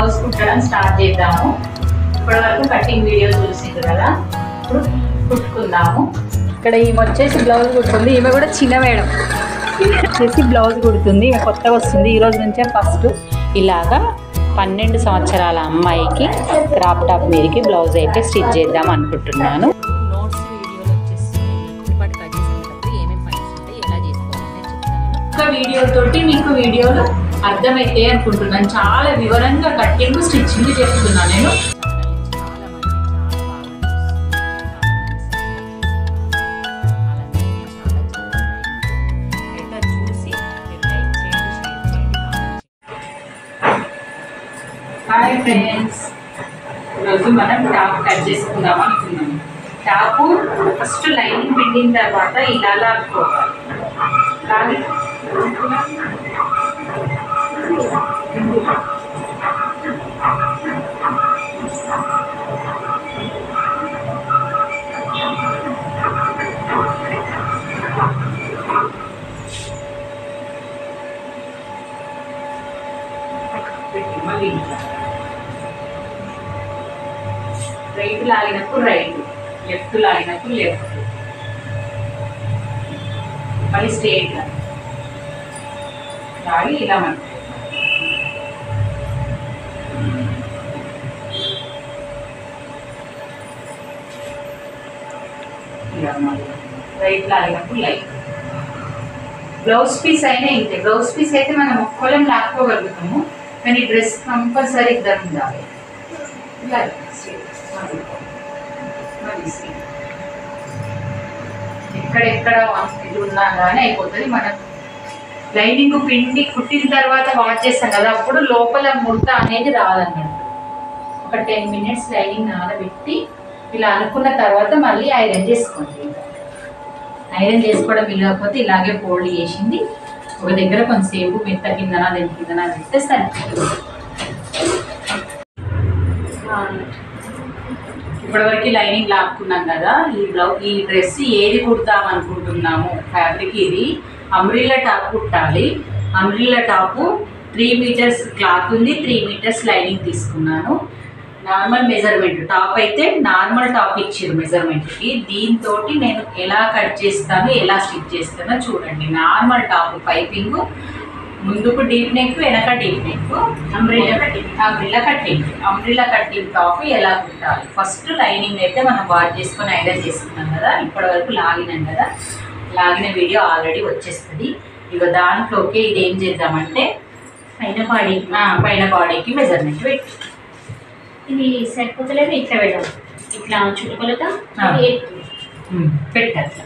Blouse కుట్టడం start చేద్దాము ఇప్పటి వరకు కటింగ్ వీడియో చూసింది కదా ఇప్పుడు కుట్టుకుందాము ఇక్కడ ఈమె వచ్చేసి బ్లౌజ్ కుడుతుంది ఈమె కూడా చిన్న మేడం వచ్చేసి బ్లౌజ్ కుడుతుంది ఈమె కొత్తగా వస్తుంది ఈ రోజు నుంచే ఫస్ట్ ఇలాగా పన్నెండు సంవత్సరాల అమ్మాయికి క్రాప్ టాప్ మీదకి బ్లౌజ్ అయితే స్టిచ్ చేద్దాం అనుకుంటున్నాను నోట్స్ వీడియోలు వచ్చేస్తున్నాయి ఇప్పటి కట్ చేసేటప్పుడు ఏమేమి పని ఉంటాయి ఎలా చేసుకోవాలని చెప్తాను ఒక వీడియో తోటి మీకు వీడియోలు అర్థమైతే అనుకుంటున్నాను చాలా వివరంగా కటింగ్ స్టిచ్చింగ్ చెప్తున్నాను నేను చాలా మంది చాలా బాగా చూస్తున్నారు. చూసి మీరు లైక్ చేయండి షేర్ చేయండి కామెంట్ హాయ్ ఫ్రెండ్స్ ఈరోజు మనం టాప్ కట్ చేసుకుందాం అనుకున్నాం టాపు ఫస్ట్ లైనింగ్ పిండిన తర్వాత ఇలా లాక్కోవాలి లాగి పెట్టి మళ్ళీ ఇంకా. రైట్ లాగినప్పుడు రైట్ లెఫ్ట్ లాగినప్పుడు లెఫ్ట్ మళ్ళీ స్ట్రేట్ లాగి ఇలా మనం ఇలా మళ్ళీ రైట్ లాగినప్పుడు లైట్ బ్లౌజ్ పీస్ అయినా ఇంతే బ్లౌజ్ పీస్ అయితే మనం ఒక్కలం లాక్కోగలుగుతాము కానీ డ్రెస్ కంపల్సరీ ఇద్దరు ఉండాలి ఇలా straight. మళ్ళీ. మళ్ళీ straight. ఎక్కడెక్కడ ఇది ఉన్నా కానీ అయిపోతుంది మనం లైనింగ్ పిండి కుట్టిన తర్వాత వాష్ చేస్తాం కదా అప్పుడు లోపల ముడత అనేది రాదన్నట్టు ఒక టెన్ మినిట్స్ లైనింగ్ నానబెట్టి ఇలా అనుకున్న తర్వాత మళ్ళీ ఐరన్ చేసుకోండి ఇంకా. ఐరన్ చేసుకోవడం వీలకపోతే ఇలాగే ఫోల్డ్ చేసింది ఒక దగ్గర కొంతసేపు మెత్త కిందనా దాని కిందనా పెడితే సరిపోతుంది ఇప్పటివరకు లైనింగ్ లాక్కున్నాం కదా ఈ బ్లౌజ్ ఈ డ్రెస్ ఏది కుడతాం అనుకుంటున్నాము ఫ్యాబ్రిక్ ఇది అంబ్రిల్లా టాప్ కుట్టాలి umbrella top three metres cloth ఉంది త్రీ మీటర్స్ లైనింగ్ తీసుకున్నాను నార్మల్ మెజర్మెంట్ టాప్ అయితే నార్మల్ టాప్ ఇచ్చారు మెజర్మెంట్కి దీంతో నేను ఎలా కట్ చేస్తాను ఎలా స్టిచ్ చేస్తానో చూడండి నార్మల్ టాప్ పైపింగ్ ముందుకు డీప్ నెక్ వెనక deep neck umbrella cutting umbrella cutting umbrella cutting top ఎలా కుట్టాలి ఫస్ట్ లైనింగ్ అయితే మనం వాష్ చేసుకొని ఐరన్ చేసుకున్నాం కదా ఇప్పటి వరకు లాగినాం కదా లాగిన వీడియో ఆల్రెడీ వచ్చేస్తుంది ఇక దాంట్లోకి ఇది ఏం చేద్దామంటే పైన బాడీ ఆ, పైన బాడీకి మెజర్మెంట్ పెట్టి ఇది సరిపోతలేదు ఇట్లా పెడదాం ఇట్లా చుట్టుకొలత ఆ. ఇది ఎత్తు. పెట్టట్లా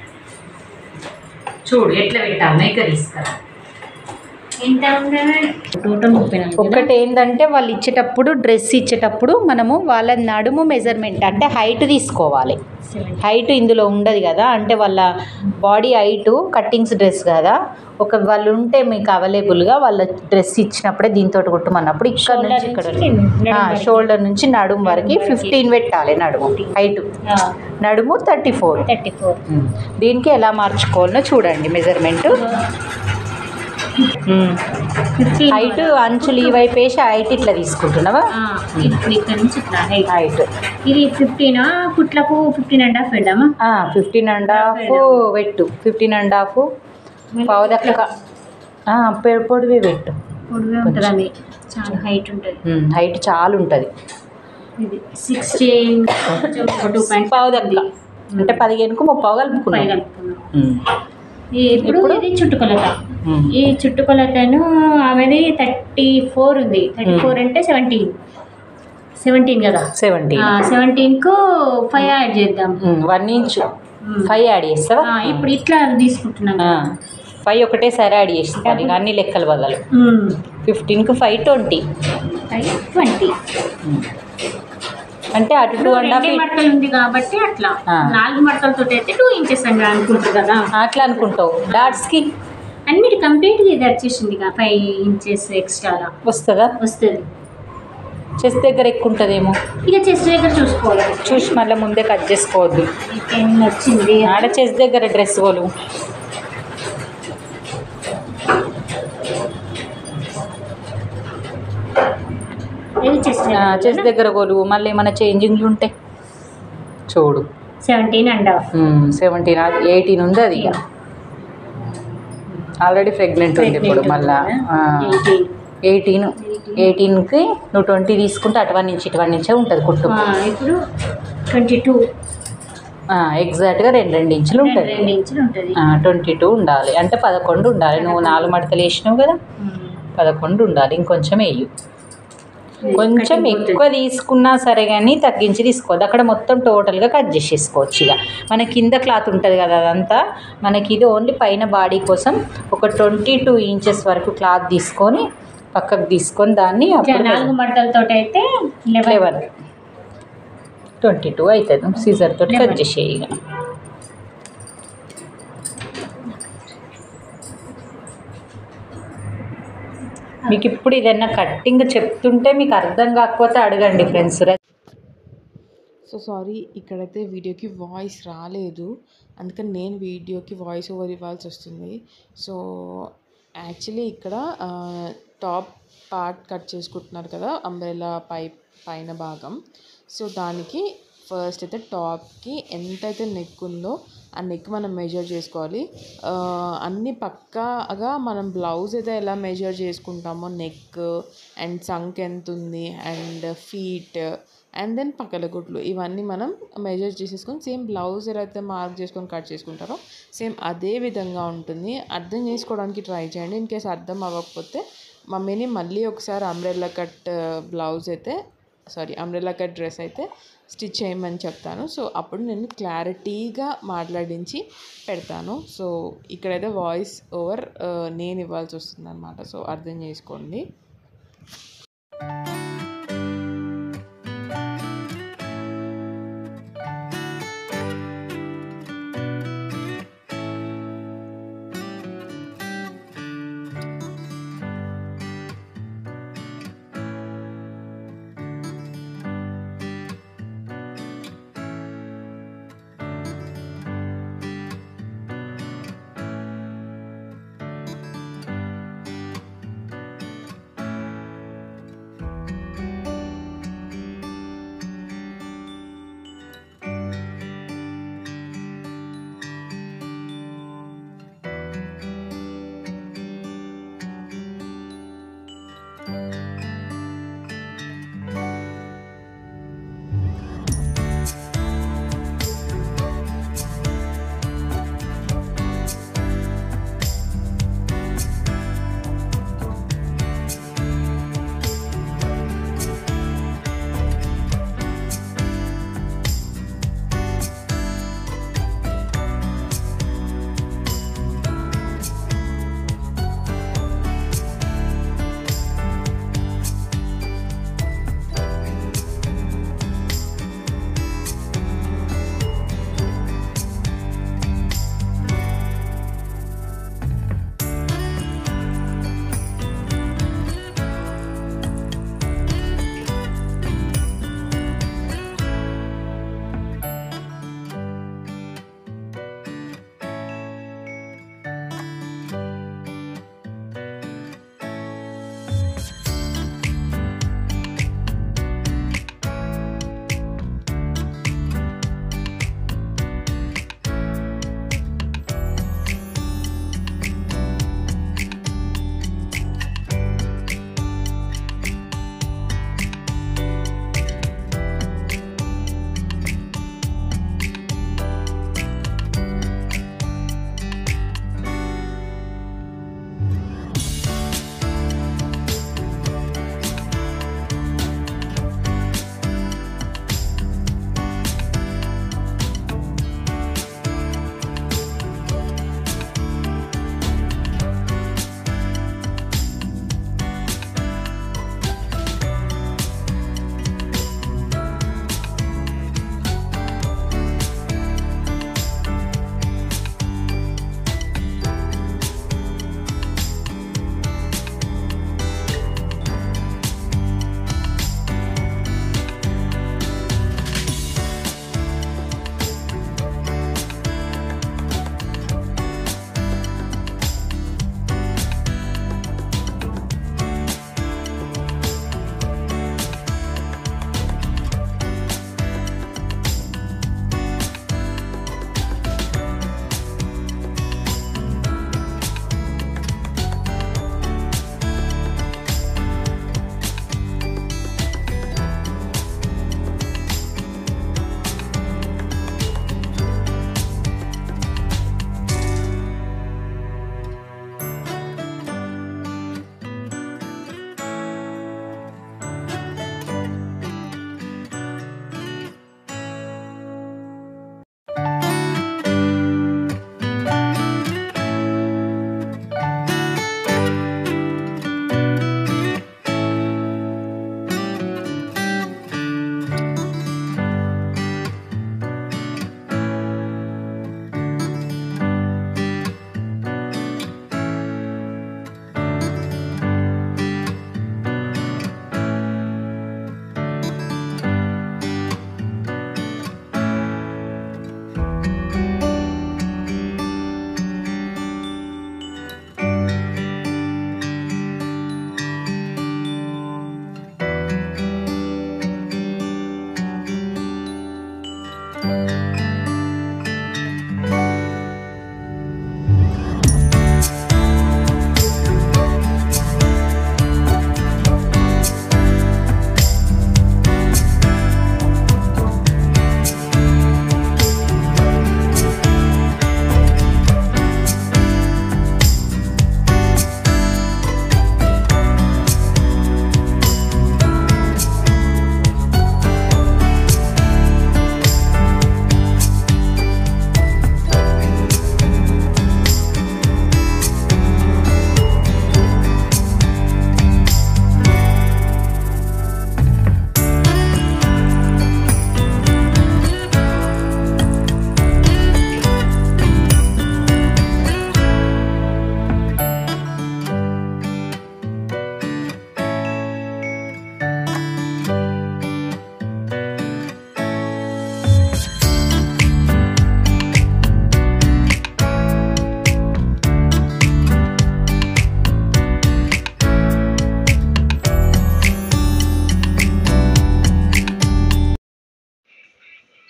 చూడు ఎట్లా పెట్టాలి మేక తీసుకురా ఎంత ఉందా టోటల్ ముప్పై నాలుగు ఒకటి ఏంటంటే వాళ్ళు ఇచ్చేటప్పుడు డ్రెస్ ఇచ్చేటప్పుడు మనము వాళ్ళ నడుము మెజర్మెంట్ అంటే హైట్ తీసుకోవాలి హైట్ ఇందులో ఉండదు కదా అంటే వాళ్ళ బాడీ హైట్ కట్టింగ్స్ డ్రెస్ కదా ఒక వాళ్ళు ఉంటే మీకు అవైలబుల్గా వాళ్ళ డ్రెస్ ఇచ్చినప్పుడే దీంతో కుట్టమన్నప్పుడు ఇక్కడ Shoulder నుంచి ఇక్కడ నుంచి నడుము వరకు. షోల్డర్ నుంచి నడుము వరకు ఫిఫ్టీన్ పెట్టాలి నడుము హైట్ నడుము థర్టీ ఫోర్ థర్టీ ఫోర్ దీనికి ఎలా మార్చుకోవాలో చూడండి మెజర్మెంట్ హైట్ అంచులు ఈ వైపు వేసి హైట్ ఇట్లా తీసుకుంటున్నావా ఇప్పుడు ఇక్కడ నుంచి ఇట్లా height. హైట్ ఇది ఫిఫ్టీనా కుట్లకు ఫిఫ్టీన్ అండ్ హాఫ్ పెడదామా ఫిఫ్టీన్ అండ్ హాఫ్ పెట్టు ఫిఫ్టీన్ అండ్ హాఫ్ పావుదక్క పె- పొడివి పెట్టు పొడిగా ఉంటుంది అది చాలా హైట్ ఉంటుంది హైట్ చాలా ఉంటుంది ఇది సిక్స్టీన్ టూ పాయింట్ పావుదక్క అంటే పదిహేనుకు ముప్పావు ఫైవ్ కలుపుకున్నాం కలుపుకున్నాం ఉమ్. ఈ ఇప్పుడు ఇప్పుడు? ఇది చుట్టుకొలత ఉమ్. ఈ చుట్టుకొలతను ఆమెది థర్టీ ఫోర్ ఉంది థర్టీ ఫోర్ అంటే సెవెంటీన్ సెవెంటీన్ కదా సెవెంటీన్ సెవెంటీన్కు ఫైవ్ యాడ్ చేద్దాం వన్ ఇంచ్ ఫైవ్ యాడ్ చేస్తావా ఆ, ఇప్పుడు ఇట్లా తీసుకుంటున్నాం ఫైవ్ ఒకటేసారి యాడ్ చేస్తాను ఇక అన్ని లెక్కల బదులు ఫిఫ్టీన్కి ఫైవ్ ట్వంటీ ఫైవ్ ట్వంటీ అంటే అటు టూ అండ్ హాఫ్ రెండే మడతలు ఉంది కాబట్టి అట్లా ఆ. నాలుగు మడతలతో అయితే టూ ఇంచెస్ అని అనుకుంటారు కదా అట్లా అనుకుంటావు డాట్స్కి అన్నిటి కంప్లీట్గా ఇది వచ్చేసింది ఫైవ్ ఇంచెస్ ఎక్స్ట్రా వస్తుందా వస్తుంది చెస్ట్ దగ్గర ఎక్కువ ఉంటుందేమో ఇక చెస్ట్ దగ్గర చూసుకోవాలి చూసి మళ్ళీ ముందే కట్ చేసుకోవద్దు టెన్ వచ్చింది ఆడ చెస్ట్ దగ్గర డ్రెస్ వాళ్ళు ఇది చెస్ట్ చెస్ట్ దగ్గర కొలువు మళ్ళీ ఏమైనా చేంజింగ్లు ఉంటాయి చూడు seventeen and half seventeen eighteen ఉంది అది ఆల్రెడీ ప్రెగ్నెంట్ ఉంది ఇప్పుడు మళ్ళా ఎయిటీన్ ఎయిటీన్ ఎయిటీన్కి నువ్వు ట్వంటీ తీసుకుంటే అటువన్ నుంచి ఇటువన్ నుంచే ఉంటుంది కుట్టు ఇప్పుడు ట్వంటీ టూ ఎగ్జాక్ట్గా రెండు రెండు ఇంచులు ఉంటుంది రెండు ఇంచులు ఉంటుంది ట్వంటీ టూ ఉండాలి అంటే పదకొండు ఉండాలి నువ్వు నాలుగు మడతలు వేసినావు కదా పదకొండు ఉండాలి ఇంకొంచెం వేయు కొంచెం ఎక్కువ తీసుకున్నా సరే కానీ తగ్గించి తీసుకోవద్దు అక్కడ మొత్తం టోటల్గా కట్ చేసేసుకోవచ్చు ఇక మన కింద క్లాత్ ఉంటుంది కదా అదంతా మనకి ఇది ఓన్లీ పైన బాడీ కోసం ఒక ట్వంటీ టూ ఇంచెస్ వరకు క్లాత్ తీసుకొని పక్కకు తీసుకొని దాన్ని అప్పుడు నాలుగు మడతలతో అయితే లెవెన్ లెవెన్ ట్వంటీ టూ అవుతుంది సీజర్ తోటి కట్ చేసేయి ఇక మీకు ఇప్పుడు ఏదైనా కట్టింగ్ చెప్తుంటే మీకు అర్థం కాకపోతే అడగండి ఫ్రెండ్స్ సో సారీ ఇక్కడైతే వీడియోకి వాయిస్ రాలేదు అందుకని నేను వీడియోకి వాయిస్ ఓవర్ ఇవ్వాల్సి వస్తుంది సో యాక్చువల్లీ ఇక్కడ టాప్ పార్ట్ కట్ చేసుకుంటున్నారు కదా అంబ్రెలా పై పైన భాగం సో దానికి ఫస్ట్ అయితే టాప్కి ఎంతైతే నెక్ ఉందో ఆ నెక్ మనం మెజర్ చేసుకోవాలి ఆ, అన్ని పక్కాగా మనం బ్లౌజ్ అయితే ఎలా మెజర్ చేసుకుంటామో నెక్ అండ్ సంక్ ఎంత ఉంది అండ్ ఫీట్ అండ్ దెన్ పక్కల గుట్లు ఇవన్నీ మనం మెజర్ చేసేసుకొని సేమ్ బ్లౌజ్ ఎలా అయితే మార్క్ చేసుకొని కట్ చేసుకుంటారో సేమ్ అదే విధంగా ఉంటుంది అర్థం చేసుకోవడానికి ట్రై చేయండి ఇన్ కేస్ అర్థం అవ్వకపోతే మమ్మీని మళ్ళీ ఒకసారి అంబ్రెల్లా కట్ బ్లౌజ్ అయితే సారీ అంబ్రెల్లా కట్ డ్రెస్ అయితే స్టిచ్ చేయమని చెప్తాను సో అప్పుడు నేను క్లారిటీగా మాట్లాడించి పెడతాను సో ఇక్కడైతే వాయిస్ ఓవర్ నేను ఇవ్వాల్సి వస్తుంది అనమాట సో అర్థం చేసుకోండి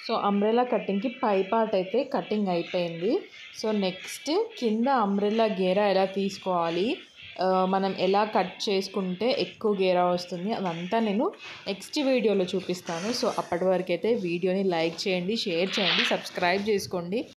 సో అంబ్రెలా కటింగ్కి పై పార్ట్ అయితే కటింగ్ అయిపోయింది సో నెక్స్ట్ కింద అంబ్రెలా గేరా ఎలా తీసుకోవాలి ఆ, మనం ఎలా కట్ చేసుకుంటే ఎక్కువ గేరా వస్తుంది అదంతా నేను నెక్స్ట్ వీడియోలో చూపిస్తాను సో అప్పటి వరకు అయితే వీడియోని లైక్ చేయండి షేర్ చేయండి సబ్స్క్రైబ్ చేసుకోండి